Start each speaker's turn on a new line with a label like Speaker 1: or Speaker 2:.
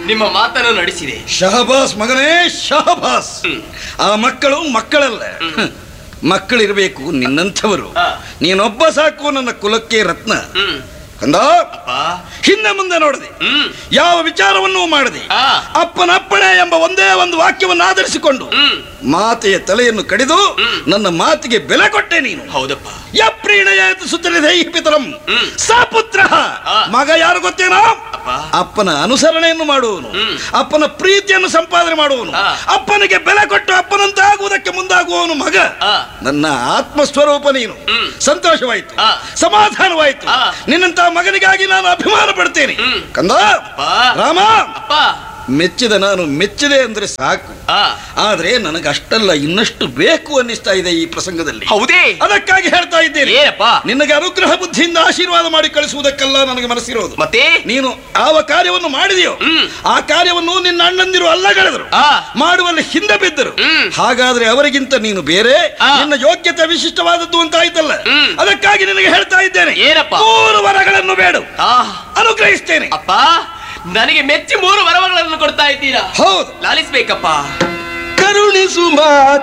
Speaker 1: ನಿಮ್ಮ ಮಾತನ್ನು ನಡೆಸಿದೆ
Speaker 2: ಶಹಬಾಸ್ ಮಗನೇ ಶಹಬಾಸ್
Speaker 1: ಹ್ಮ್.
Speaker 2: ಆ ಮಕ್ಕಳು ಮಕ್ಕಳಲ್ಲ ಮಕ್ಕಳಿರಬೇಕು ನಿನ್ನಂಥವರು
Speaker 1: ಆ.
Speaker 2: ನೀನೊಬ್ಬ ಸಾಕು ನನ್ನ ಕುಲಕ್ಕೆ ರತ್ನ
Speaker 1: ಹ್ಮ್
Speaker 2: ಕಂದ
Speaker 1: ಅಪ್ಪ
Speaker 2: ಹಿಂದೆ ಮುಂದೆ ನೋಡದೆ
Speaker 1: ಹ್ಮ್
Speaker 2: ಯಾವ ವಿಚಾರವನ್ನೂ ಮಾಡದೆ
Speaker 1: ಆ.
Speaker 2: ಅಪ್ಪನಪ್ಪಣೆ ಎಂಬ ಒಂದೇ ಒಂದು ವಾಕ್ಯವನ್ನು ಆಧರಿಸಿಕೊಂಡು
Speaker 1: ಹ್ಮ್
Speaker 2: ಮಾತೆಯ ತಲೆಯನ್ನು ಕಡಿದು ನನ್ನ ಮಾತಿಗೆ ಬೆಲೆ ಕೊಟ್ಟೆ ನೀನು
Speaker 1: ಹೌದಪ್ಪ
Speaker 2: ಯಪ್ರೀಣಯಾತ ಸುತ್ತಲಿದೆ ಈ ಪಿತರಂ
Speaker 1: ಹ್ಮ್.
Speaker 2: ಸಪುತ್ರ
Speaker 1: ಆ.
Speaker 2: ಮಗ ಯಾರು ಗೊತ್ತೇನೋ
Speaker 1: ಅಪ್ಪ
Speaker 2: ಅಪ್ಪನ ಅನುಸರಣೆಯನ್ನು ಮಾಡುವನು
Speaker 1: ಹ್ಮ್.
Speaker 2: ಅಪ್ಪನ ಪ್ರೀತಿಯನ್ನು ಸಂಪಾದನೆ ಮಾಡುವನು
Speaker 1: ಆ.
Speaker 2: ಅಪ್ಪನಿಗೆ ಬೆಲೆ ಕೊಟ್ಟು ಅಪ್ಪನಂತಾಗುವುದಕ್ಕೆ ಮುಂದಾಗುವವನು ಮಗ
Speaker 1: ಆ.
Speaker 2: ನನ್ನ ಆತ್ಮಸ್ವರೂಪ ನೀನು
Speaker 1: ಹ್ಮ್.
Speaker 2: ಸಂತೋಷವಾಯಿತು
Speaker 1: ಆ.
Speaker 2: ಸಮಾಧಾನವಾಯಿತು
Speaker 1: ಆ.
Speaker 2: ನಿನ್ನಂತ ಮಗನಿಗಾಗಿ ನಾನು ಅಭಿಮಾನ ಪಡ್ತೇನೆ
Speaker 1: ಹ್ಮ್.
Speaker 2: ಕಂದ
Speaker 1: ಅಪ್ಪ
Speaker 2: ರಾಮ
Speaker 1: ಅಪ್ಪ
Speaker 2: ಮೆಚ್ಚಿದ ನಾನು ಮೆಚ್ಚಿದೆ ಅಂದ್ರೆ ಸಾಕು
Speaker 1: ಆ
Speaker 2: ಆದ್ರೆ ನನಗೆ ಅಷ್ಟಲ್ಲ ಇನ್ನಷ್ಟು ಬೇಕು ಅನ್ನಿಸ್ತಾ ಇದೆ ಈ ಪ್ರಸಂಗದಲ್ಲಿ
Speaker 1: ಹೌದೇ
Speaker 2: ಅದಕ್ಕಾಗಿ ಹೇಳ್ತಾ ಇದ್ದೇನೆ
Speaker 1: ಏನಪ್ಪ
Speaker 2: ನಿನಗೆ ಅನುಗ್ರಹ ಬುದ್ಧಿಯಿಂದ ಆಶೀರ್ವಾದ ಮಾಡಿ ಕಳಿಸುವುದಕ್ಕೆಲ್ಲ ನನಗೆ ಮನಸ್ಸಿರೋದು
Speaker 1: ಮತ್ತೆ
Speaker 2: ನೀನು ಯಾವ ಕಾರ್ಯವನ್ನು ಮಾಡಿದೆಯೋ
Speaker 1: ಹ್ಮ್.
Speaker 2: ಆ ಕಾರ್ಯವನ್ನು ನಿನ್ನ ಅಣ್ಣಂದಿರು ಅಲ್ಲಗಳೆದರು
Speaker 1: ಆ.
Speaker 2: ಮಾಡುವಲ್ಲಿ ಹಿಂದೆ ಬಿದ್ದರು
Speaker 1: ಹ್ಮ್.
Speaker 2: ಹಾಗಾದ್ರೆ ಅವರಿಗಿಂತ ನೀನು ಬೇರೆ
Speaker 1: ಆ.
Speaker 2: ನಿನ್ನ ಯೋಗ್ಯತೆ ವಿಶಿಷ್ಟವಾದದ್ದು ಅಂತ ಆಯ್ತಲ್ಲ
Speaker 1: ಹ್ಮ್.
Speaker 2: ಅದಕ್ಕಾಗಿ ನಿನಗೆ ಹೇಳ್ತಾ ಇದ್ದೇನೆ
Speaker 1: ಏನಪ್ಪ?
Speaker 2: ಮೂರು ವರಗಳನ್ನು ಬೇಡು
Speaker 1: ಆ
Speaker 2: ಅನುಗ್ರಹಿಸ್ತೇನೆ
Speaker 1: ಅಪ್ಪ ನನಗೆ ಮೆಚ್ಚಿ ಮೂರು ವರವಗಳನ್ನು ಕೊಡ್ತಾ ಇದ್ದೀರಾ
Speaker 2: ಹೌದು
Speaker 1: ಲಾಲಿಸ್ಬೇಕಪ್ಪ
Speaker 2: ಕರುಣಿಸು